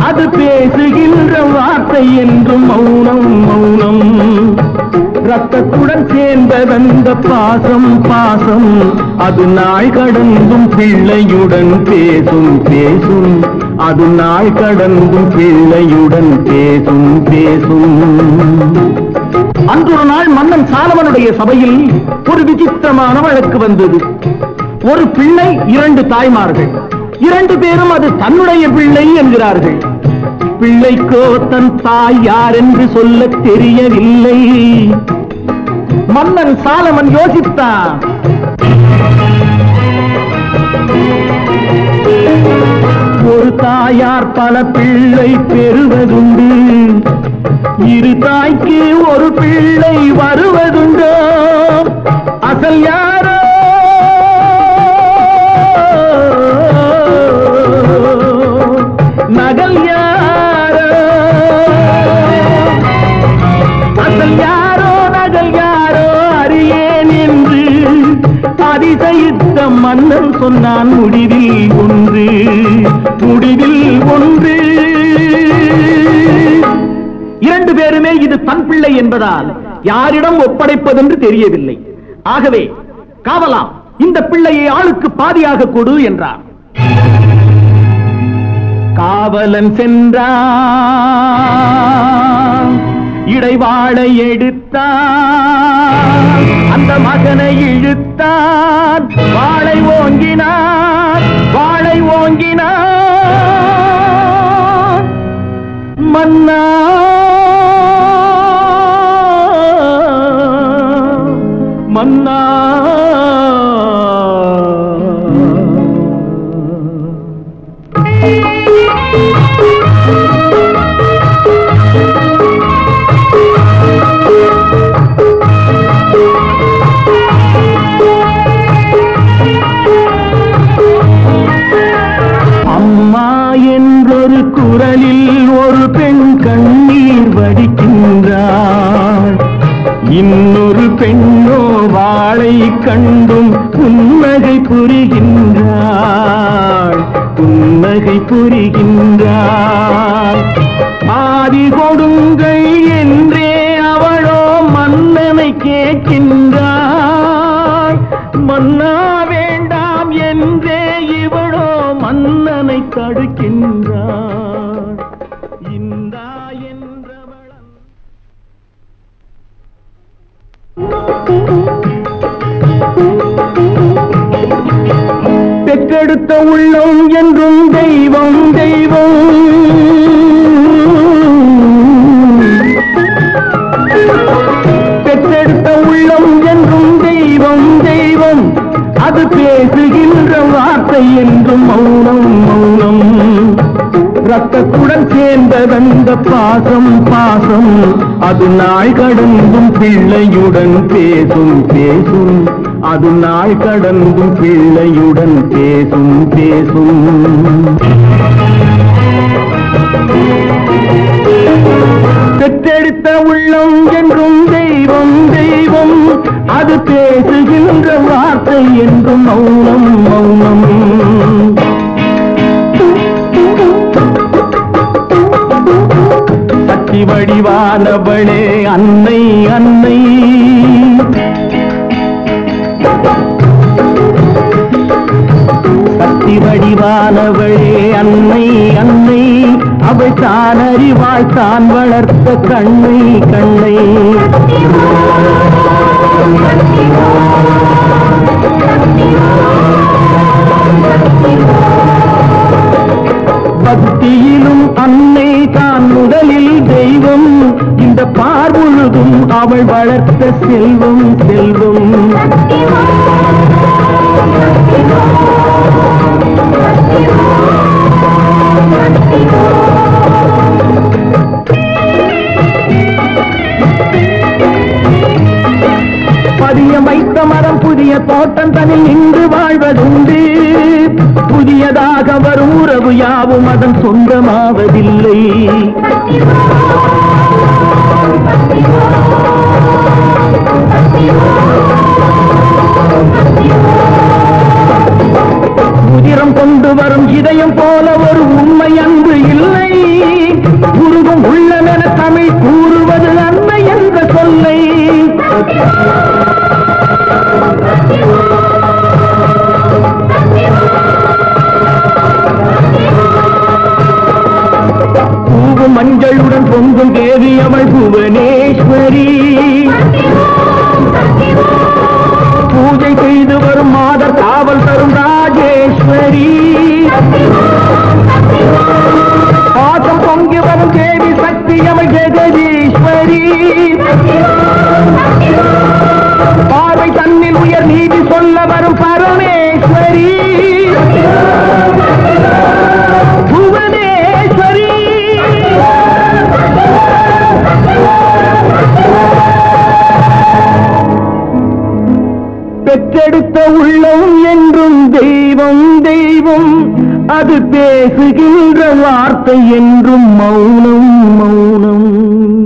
அது பேசுகின்ற வார்த்தை என்றும் மௌனம் மௌனம் ரத்தத்துடன் சேர்ந்ததந்த பாசம் பாசம் அது நாள் கடந்தும் பிள்ளையுடன் பேசும் பேசும் அது நாள் கடந்தும் பிள்ளையுடன் பேசும் பேசும் அன்றொரு நாள் மன்னன் சாலவனுடைய சபையில் ஒரு விசித்திரமான வழக்கு வந்தது ஒரு பிள்ளை இரண்டு தாய்மார்கள் இரண்டு பேரும் அது தன்னுடைய பிள்ளை என்கிறார்கள் பிள்ளைக்கோ தன் தாய் யார் என்று சொல்ல தெரியவில்லை மன்னன் சாலமன் யோசித்தான் ஒரு தாயார் பல பிள்ளை பெறுவதுண்டு இரு தாய்க்கு ஒரு பிள்ளை வருவதுண்டோ அசல் யாரோ நகல் யாரோ அசல் யாரோ நகல் யாரோ அறியேன் என்று அதிசயித்த மன்னன் சொன்னான் முடிவில் ஒன்று முடிவில் ஒன்று இரண்டு பேருமே இது தன் பிள்ளை என்பதால் யாரிடம் ஒப்படைப்பதென்று தெரியவில்லை ஆகவே காவலாம் இந்த பிள்ளையை ஆளுக்கு பாதியாக கொடு என்றார் காவலன் சென்றான் இடைவாளை எடுத்தான் அந்த மகனை இழுத்தான் வாளை ஓங்கினான் வாளை ஓங்கினான் மன்னா மன்னா அம்மா என்றொரு குரலில் ஒரு பெண் கண்ணீர் வடிக்கின்றாள் இன்னொரு பெண்ணோ வாளை கண்டும் புன்னகை புரிகின்றாள் புன்னகை புரிகின்றாள் ஆதி கொடுங்கள் என்றே அவளோ மன்னனை கேட்கின்றாள் மன்னா வேண்டாம் என்றே இவளோ மன்னனை தடுக்கின்றாள் இந்தா என்றவளன் பெற்றெடுத்த உள்ளம் என்றும் தெய்வம் தெய்வம் பெற்றெடுத்த உள்ளம் என்றும் தெய்வம் தெய்வம் அது பேசுகின்ற வார்த்தை என்றும் மௌனம் மௌனம் ரத்தத்துடன் சேர்ந்ததந்த பாசம் பாசம் அது நாள் கடந்தும் பிள்ளையுடன் பேசும் பேசும் அது நாள் கடந்தும் பிள்ளையுடன் பேசும் பேசும் பெற்றெடுத்த உள்ளம் என்றும் தெய்வம் தெய்வம் அது பேசுகின்ற வார்த்தை என்றும் மௌனம் மௌனம் சக்தி வடிவானவளே அன்னை அன்னை சக்தி வடிவானவளே அன்னை அன்னை அவள் தான் அறிவாள் தான் வளர்த்த கண்ணை கண்ணை பக்தியிலும் அன்னை தான் முதலில் தெய்வம் இந்த பார்முழுதும் அவள் வளர்த்த செல்வம் செல்வம் பதியம் வைத்த மரம் புதிய தோட்டம் தனில் நின்று வாழ்வதுண்டு புதியதாக வரும் உறவு யாவும் அதன் சொந்தமாவதில்லை உதிரம் கொண்டு வரும் இதயம் போல ஒரு உண்மை அன்பு இல்லை உருகும் உள்ளமென தமிழ் கூறுவது அன்னை என்ற சொல்லை பூவும் மஞ்சளுடன் பொங்கும் தேவி அவள் புவனேஸ்வரி பூஜை செய்து வரும் மாதர் காவல் தரும் ராஜேஸ்வரி பாசம் பொங்கி வரும் தேவி சக்தி அவள் ஜெகதீஸ்வரி பார்வை தன்னில் உயர் நீதி சொல்ல வரும் பரமேஸ்வரி புவனேஸ்வரி பெற்றெடுத்த உள்ளம் என்றும் தெய்வம் தெய்வம் அது பேசுகின்ற வார்த்தை என்றும் மௌனம் மௌனம்